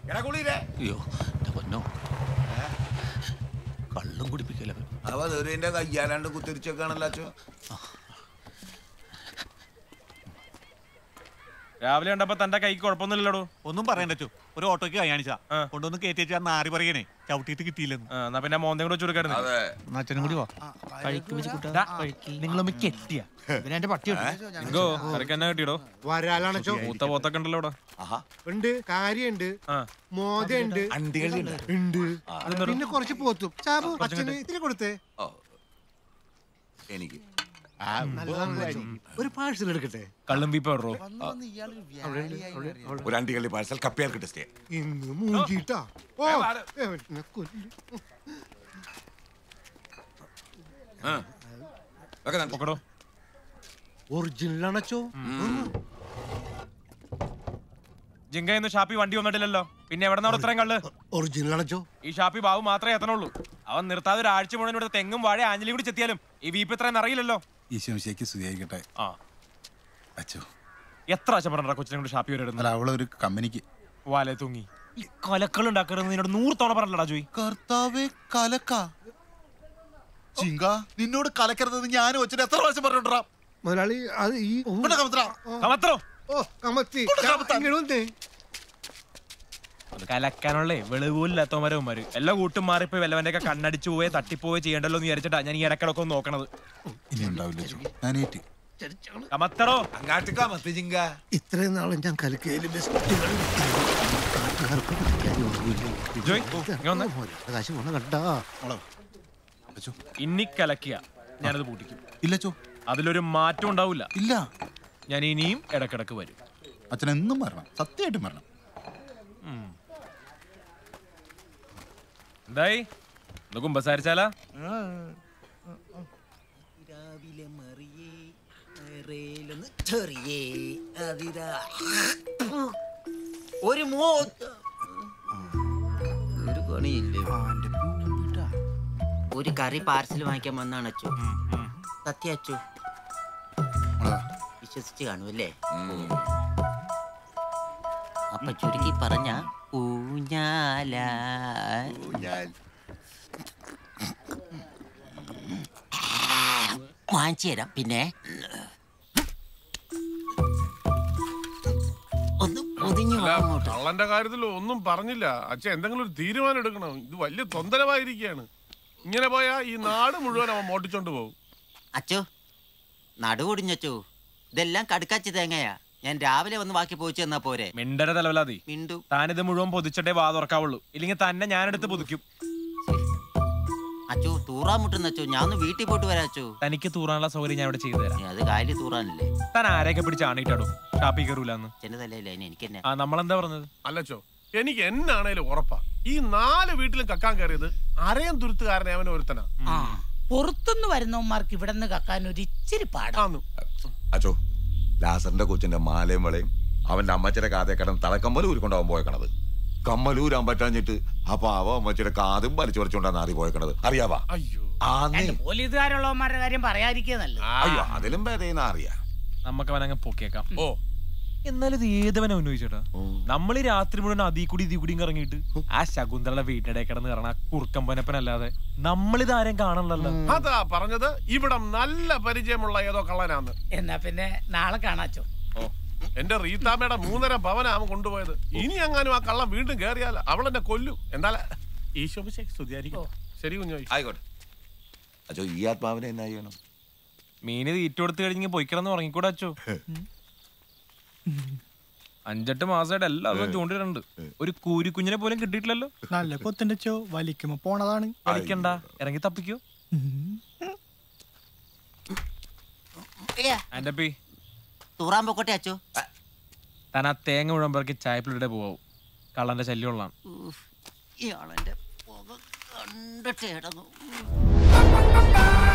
എടാ കുളിരേ അയ്യോ എന്റെ പൊന്നോ കള്ളും കുടിപ്പിക്കല അവ ദൂരിന്റെ കയ്യാലാണ്ട് കുത്തിരിച്ചേക്കാണല്ലോ അച്ഛോ രാവിലെ കണ്ടപ്പോ തന്റെ കൈക്ക് കുഴപ്പമൊന്നുമില്ലല്ലോ ഒന്നും പറയണ്ട ചോ ഒരു ഓട്ടോയ്ക്ക് കയ്യാണിച്ചാ ആ. കൊണ്ടുവന്ന് കയറ്റി വെച്ചാൽ നാറി പറയണേ ചവിട്ടിയിട്ട് കിട്ടിയില്ലെന്ന് എന്നാ പിന്നെ മോന്തം കൂടെ വെച്ച് കൊടുക്കായിരുന്നു അതെ അച്ഛനും കൂടി വാ നിങ്ങളൊന്ന് കെട്ടിയ ഇവനെന്റെ പട്ടി എങ്കോ കറിക്ക് തന്നെ കിട്ടിയിടോ വരാലാണോ മൂത്ത പോത്തൊക്കെ ഉണ്ടല്ലോ ഇവിടെ ആഹാ ഉണ്ട് കാര്യണ്ട് ആ മോദയുണ്ട് അണ്ടികളുണ്ട് ഉണ്ട് പിന്നെ കുറച്ച് പോത്തും ചാബു അച്ഛന് ഇത്തിരി കൊടുത്തേ ഓ എനിക്ക് നല്ലതാണല്ലോ. ഒരു പാഴ്സൽ എടുക്കട്ടെ കള്ളും ബീപ്പ് ഇടറോ ഒരു അണ്ടികളുടെ പാഴ്സൽ കപ്പിയാർക്കിട്ട് സ്റ്റേ ഇന്ന് മൂഞ്ചിട്ടാ ഓ എന്നെ കൊല്ലും. പൊക്കടോ ഒറിജിനൽ ആണച്ചോ ജിങ്ക ഇന്ന് ഷാപ്പി വണ്ടി വന്നിട്ടില്ലല്ലോ പിന്നെ എവിടെ നിന്നാണ് ഇത്രയും കള്ള് ഒറിജിനൽ ആണച്ചോ ഈ ഷാപ്പി ബാബു മാത്രമേ എത്തണുള്ളൂ അവൻ നിർത്താതെ ഒരു ആഴ്ച മുഴുവൻ ഇവിടെ തെങ്ങും വാഴ ആഞ്ഞിലി കൂടി ചെത്തിയാലും ഈ വീപ്പ് ഇത്രയും അറിയില്ലല്ലോ ഈശോമിശയ്ക്ക് സ്തുതിയായിക്കട്ടെ ആ അച്ചോ എത്ര ആഴ്ച പറഞ്ഞ കൊച്ചിനെ കൊണ്ട് ഷാപ്പി വരെ ഇടുന്നത് അല്ല അവളെ ഒരു കമ്പനിക്ക് വാലെ തൂങ്ങി ഈ കൊലക്കൾ ഉണ്ടാക്കരുത് നിന്നോട് നൂറ് തവണ പറഞ്ഞല്ലടാ ജോയി കർത്താവേ കലക്ക ചിങ്ക നിന്നോട് കലക്കരുത് ഞാൻ വെച്ചിട്ട് എത്ര പ്രാവശ്യം പറഞ്ഞോണ്ടാ മുതലാളി അത് ഈ ഓ, കമത്രോ ഓ കമത്തി ഇങ്ങട് വന്നേ. കലക്കാനുള്ള വെളിവില്ലാത്തവന്മാരവന്മാര് എല്ലാ കൂട്ടും മാറിപ്പോയി വല്ലവന്റെ ഒക്കെ കണ്ണടിച്ചു പോവേ തട്ടിപ്പോവേ ചെയ്യണ്ടല്ലോ എന്ന് വിചാരിച്ചിട്ടാ ഞാൻ ഈ ഇടക്കിടക്ക് ഒന്ന് നോക്കണത് ഇനി ഉണ്ടാവില്ല ചോ ഞാൻ ഏറ്റ് കമത്തറോ അങ്ങാട്ട് കമത്തി ചിങ്ക ഇത്രയും നാളും ഞാൻ കലക്കയില് ബെസ്റ്റുകൾ ജോയ് ഇങ്ങ് വന്നേ. കാശ് പോണ കണ്ടാ അച്ചോ ഇനി കലക്കിയ ഞാനത് പൂട്ടിക്കും ഇല്ല ചോ അതിലൊരു മാറ്റം ഉണ്ടാവില്ല ഇല്ല ഞാൻ ഇനിയും ഇടക്കിടക്ക് വരും അച്ഛൻ എന്നും മരണം സത്യമായിട്ടും മരണം എന്തായി ഒന്ന് കുമ്പസാരിച്ചാലാ രാവിലെ മറിയേ റേലൊന്ന് ചെറിയേ അതിരാ ഒരു മോ ഒരു പണിയില്ലേ ഒരു കറി പാർസൽ വാങ്ങിക്കാൻ വന്നാണ് അച്ചു സത്യ അച്ചു മോളെ, വിശ്വസിച്ച് കാണുമല്ലേ അപ്പൊ ചുരുക്കി പറഞ്ഞ ഊഞ്ഞാല വാങ്ങിച്ചു തരാം പിന്നെ ഒന്ന് പൊതിഞ്ഞു വാ അങ്ങോട്ട് കള്ളന്റെ കാര്യത്തിൽ ഒന്നും പറഞ്ഞില്ല അച്ഛൻ എന്തെങ്കിലും ഒരു തീരുമാനം എടുക്കണം ഇത് വലിയ തൊന്തരമായിരിക്കുകയാണ് ഇങ്ങനെ പോയാ ഈ നാട് മുഴുവൻ അവൻ മോട്ടിച്ചോണ്ട് പോകും അച്ചോ നടുവൊടിഞ്ഞച്ചോ ഇതെല്ലാം കടുക്കാച്ചി തേങ്ങയാ ഞാൻ രാവിലെ വന്ന് ബാക്കി പോയിച്ചു തന്നാ പോരെ മിണ്ടര തലവലാതി മിണ്ടു താനിത് മുഴുവൻ പൊതിച്ചിട്ടേ വാ തുറക്കാവുള്ളൂ ഇല്ലെങ്കിൽ തന്നെ ഞാനെടുത്ത് പൊതിക്കും അച്ചോ തൂറാൻ മുട്ടുന്നച്ചോ ഞാൻ ഒന്ന് വീട്ടിൽ പോയിട്ട് വരാച്ചോ തനിക്ക് തൂറാനുള്ള സൗകര്യം ഞാൻ ഇവിടെ ചെയ്തു തരാം അത് കാലി തൂറാനല്ലേ താൻ ആരെയൊക്കെ പിടിച്ച് ആണിയിട്ടാടും ഷാപ്പി കയറൂലെന്ന് ചെന്ന തലയില്ല അതിന് എനിക്കെന്നെ ആ നമ്മളെന്താ പറഞ്ഞത് അല്ലച്ചോ എനിക്ക് എന്നാണേലും ഉറപ്പാ ഈ നാല് വീട്ടിലും കക്കാൻ കയറിയത് അരയും തുരുത്തുകാരനെ അവൻ ഒരുത്തനാ ആ പുറത്തുനിന്ന് വരുന്നവന്മാർക്ക് ഇവിടെ നിന്ന് കക്കാൻ ഒരു ഇച്ചിരി പാടാ ആന്നു അച്ചോ ലാസറിന്റെ കൊച്ചിന്റെ മാലയും വളയും അവന്റെ അമ്മച്ചിയുടെ കാതേ കിടന്ന് തലക്കമ്മൽ ഊരിക്കൊണ്ടാവും പോയേക്കണത് കമ്മലൂരാൻ പറ്റാഞ്ഞിട്ട് ആ പാവ അമ്മച്ചിയുടെ കാതും വലിച്ചു പറിച്ചുകൊണ്ടാണ് ആദ്യം പോയേക്കണത് അറിയാവാ അയ്യോ ആന്നേ രണ്ട് പോലീസുകാരുള്ളവന്മാരുടെ കാര്യം പറയാതിരിക്കുക നല്ലത് അയ്യോ അതിലും ഭേദം അറിയാം നമുക്ക് അവനങ്ങ് പൊക്കിയേക്കാം ഓ എന്നാലും ഇത് ഏതവനെ ഉന്നയിച്ചേട്ടാ നമ്മൾ ഈ രാത്രി മുഴുവൻ അതീ കൂടി ഇതീ കൂടിയും കറങ്ങിയിട്ട് ആ ശകുന്തള വീട്ടിനിടെ കിടന്ന് കറങ്ങ കുറുക്കമ്പനപ്പനല്ലാതെ നമ്മളിത് ആരെയും കാണണല്ലോ അതാ പറഞ്ഞത് ഇവിടെ നല്ല പരിചയമുള്ള ഏതോ കള്ളനാന്ന് എന്നാ പിന്നെ നാളെ കാണാച്ചോ ഓ എന്റെ റീതാമ്മയുടെ മൂന്നര പവനാ അവൻ കൊണ്ടുപോയത് ഇനി എങ്ങാനും ആ കള്ളം വീണ്ടും കേറിയാൽ അവൾ എന്നെ കൊല്ലും എന്നാല ഈശോഭിഷേക് സ്തുതിയായിരിക്കും ശരി കുഞ്ഞോയി ആയിക്കോട്ടെ അച്ചോ ഈ ആത്മാവിനെ എന്നാ ചെയ്യണം മീന് തീറ്റ കൊടുത്ത് കഴിഞ്ഞ് പൊയ്ക്കിടന്ന് ഉറങ്ങിക്കൂടെ അച്ചോ അഞ്ചെട്ട് മാസമായിട്ട് എല്ലാവരും ചൂണ്ടിട്ടുണ്ട് ഒരു കൂരിക്കുഞ്ഞിനെ പോലും കിട്ടിയിട്ടില്ലല്ലോ നല്ല കൊത്തുണ്ടച്ചോ വലിക്കുമ്പോ പോണതാണ് കളിക്കണ്ട ഇറങ്ങി തപ്പിക്കോ എന്റെ പി തൂറാൻ പൊക്കോട്ടെ അച്ചോ താൻ ആ തേങ്ങ മുഴുവൻ പേർക്ക് ചായപ്പിളിയുടെ പോവും കള്ളന്റെ ശല്യമുള്ളതാണ് ഉഫ്, ഇയാളെന്റെ പുക കണ്ടിട്ട് ഇടന്നു